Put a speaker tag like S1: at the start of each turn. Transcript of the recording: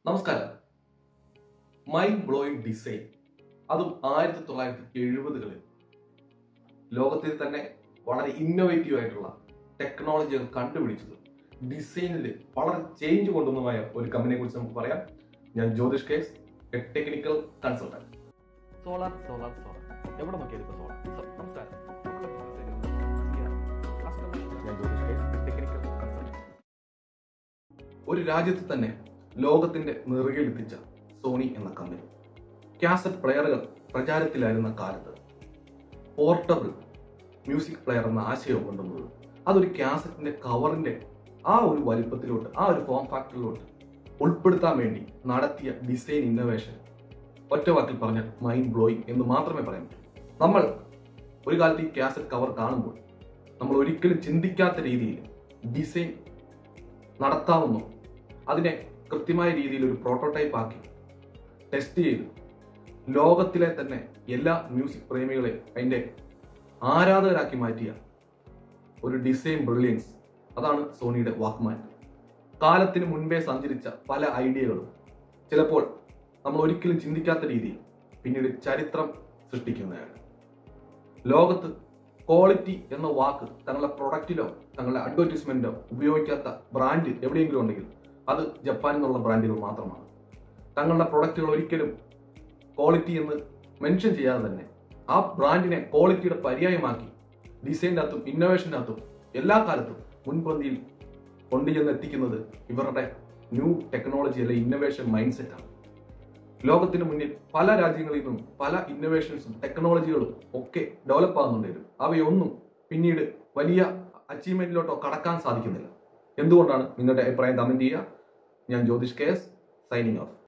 S1: നമസ്കാരം mind blowing design അതും ആയിരത്തി തൊള്ളായിരത്തി എഴുപതുകളിൽ ലോകത്തിൽ തന്നെ വളരെ ഇന്നോവേറ്റീവ് ആയിട്ടുള്ള ടെക്നോളജികൾ കണ്ടുപിടിച്ചത് ഡിസൈനിൽ വളരെ ചേഞ്ച് കൊണ്ടുവന്നതുമായ ഒരു കമ്പനിയെ കുറിച്ച് നമുക്ക് പറയാം ഞാൻ Jyothish K S a technical consultant
S2: solar solar solar എവിടെ നോക്കിയാലും ഇപ്പോൾ സോളാർ സോ- നമസ്കാരം
S1: ഞാൻ ജ്യോതിഷ് കേസ് ടെക്നിക്കൽ കൺസൾട്ടന്റ് ഒരു രാജ്യത്ത് തന്നെ ലോകത്തിന്റെ നെറുകയിലെത്തിച്ച സോണി എന്ന കമ്പനി കാസറ്റ് പ്ലെയറുകൾ പ്രചാരത്തിലായിരുന്ന കാലത്ത് പോർട്ടബിൾ മ്യൂസിക് പ്ലെയർ എന്ന ആശയം കൊണ്ടുവന്നത് അതൊരു കാസറ്റിന്റെ കവറിന്റെ ആ ഒരു വലിപ്പത്തിലോട്ട് ആ ഒരു ഫോം ഫാക്ടറിലോട്ട് ഉൾപ്പെടുത്താൻ വേണ്ടി നടത്തിയ ഡിസൈൻ ഇന്നോവേഷൻ ഒറ്റ വാക്കിൽ പറഞ്ഞാൽ മൈൻഡ് ബ്ലോയിങ് എന്ന് മാത്രമേ പറയാൻ പറ്റൂ നമ്മൾ ഒരു കാലത്ത് ഈ കാസറ്റ് കവർ കാണുമ്പോൾ നമ്മൾ ഒരിക്കലും ചിന്തിക്കാത്ത രീതിയിൽ ഡിസൈൻ നടത്താവുന്നു അതിനെ കൃത്യമായ രീതിയിൽ ഒരു പ്രോട്ടോടൈപ്പ് ആക്കി ടെസ്റ്റ് ചെയ്ത് ലോകത്തിലെ തന്നെ എല്ലാ മ്യൂസിക് പ്രേമികളെയും അതിന്റെ ആരാധകരാക്കി മാറ്റിയ ഒരു ഡിസൈൻ ബ്രില്യൻസ് അതാണ് സോണിയുടെ വാക്മാൻ കാലത്തിന് മുൻപേ സഞ്ചരിച്ച പല ഐഡിയകളും ചിലപ്പോൾ നമ്മൾ ഒരിക്കലും ചിന്തിക്കാത്ത രീതിയിൽ പിന്നീട് ചരിത്രം സൃഷ്ടിക്കുന്നതാണ് ലോകത്ത് ക്വാളിറ്റി എന്ന വാക്ക് തങ്ങളുടെ പ്രൊഡക്റ്റിലോ തങ്ങളുടെ അഡ്വർടൈസ്മെന്റിലോ ഉപയോഗിക്കാത്ത ബ്രാൻഡ് എവിടെയെങ്കിലും ഉണ്ടെങ്കിൽ അത് ജപ്പാനിൽ നിന്നുള്ള ബ്രാൻഡുകൾ മാത്രമാണ് തങ്ങളുടെ പ്രൊഡക്റ്റുകൾ ഒരിക്കലും ക്വാളിറ്റി എന്ന് മെൻഷൻ ചെയ്യാതെ തന്നെ ആ ബ്രാൻഡിനെ ക്വാളിറ്റിയുടെ പര്യായമാക്കി ഡിസൈൻ്റെ അകത്തും ഇന്നോവേഷൻ്റെ അകത്തും എല്ലാ കാലത്തും മുൻപന്തിയിൽ കൊണ്ടുചെന്ന് എത്തിക്കുന്നത് ഇവരുടെ ന്യൂ ടെക്നോളജി അല്ലെ ഇന്നോവേഷൻ മൈൻഡ് സെറ്റാണ് ലോകത്തിന് മുന്നിൽ പല രാജ്യങ്ങളിൽ നിന്നും പല ഇന്നോവേഷൻസും ടെക്നോളജികളും ഒക്കെ ഡെവലപ്പ് ആകുന്നുണ്ടെങ്കിലും അവയൊന്നും പിന്നീട് വലിയ അച്ചീവ്മെന്റിലോട്ടോ കടക്കാൻ സാധിക്കുന്നില്ല എന്തുകൊണ്ടാണ് നിങ്ങളുടെ അഭിപ്രായം കമന്റ് ചെയ്യുക ഞാൻ Jyothish K S signing of